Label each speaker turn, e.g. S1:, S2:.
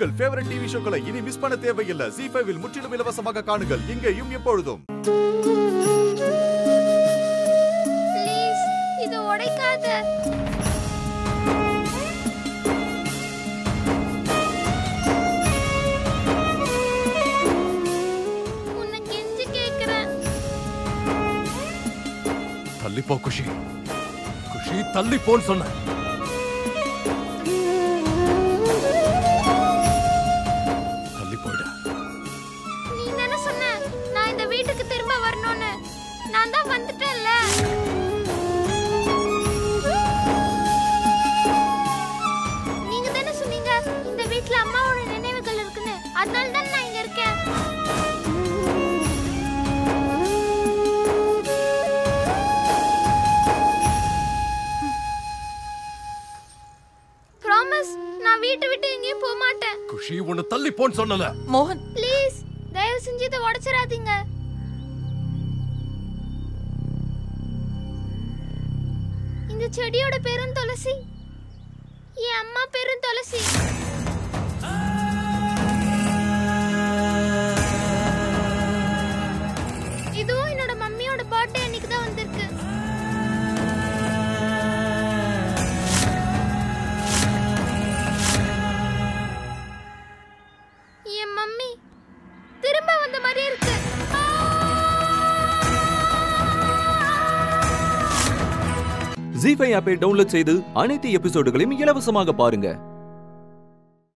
S1: உங்கள் favourite TV ஷோக்களை இனி miss பண்ண தேவையில்லை ஜி ஃபைவில் முற்றிலும் இலவசமாக காணுங்கள் இங்கேயும் எப்பொழுதும்
S2: ப்ளீஸ் இது உடைக்காத உன்னை கெஞ்சி கேக்குறேன்
S3: தள்ளி போ குஷி குஷி தள்ளி போன்னு சொன்ன தள்ளி போயிட
S2: நீ தானே சொன்ன நான் இந்த வீட்டுக்கு திரும்ப வரணும்னு நான் தான் வந்துட்டேன்ல நீங்க தானே சொன்னீங்க இந்த வீட்ல அம்மாவோட நினைவுகள் இருக்குன்னு அதனால தான் நான் இங்க இருக்கேன் ப்ராமிஸ் நான் வீட்டை விட்டு எங்கேயும் போக மாட்டேன்
S3: குஷி உன்னை தள்ளி போன்னு சொன்னல
S4: மோகன்
S2: ப்ளீஸ் தயவு செஞ்சு இதை உடைச்சிடாதீங்க இந்த செடியோட பேரும் துளசி என் அம்மா பேரும் துளசி இதுவும் என்னோட மம்மியோட பர்த்டே அன்னைக்கு தான் வந்திருக்கு என் மம்மி திரும்ப வந்த மாதிரியே இருக்கு
S5: ஜி ஃபைவ் ஆப்பை டவுன்லோட் செய்து அனைத்து எபிசோடுகளையும் இலவசமாக பாருங்க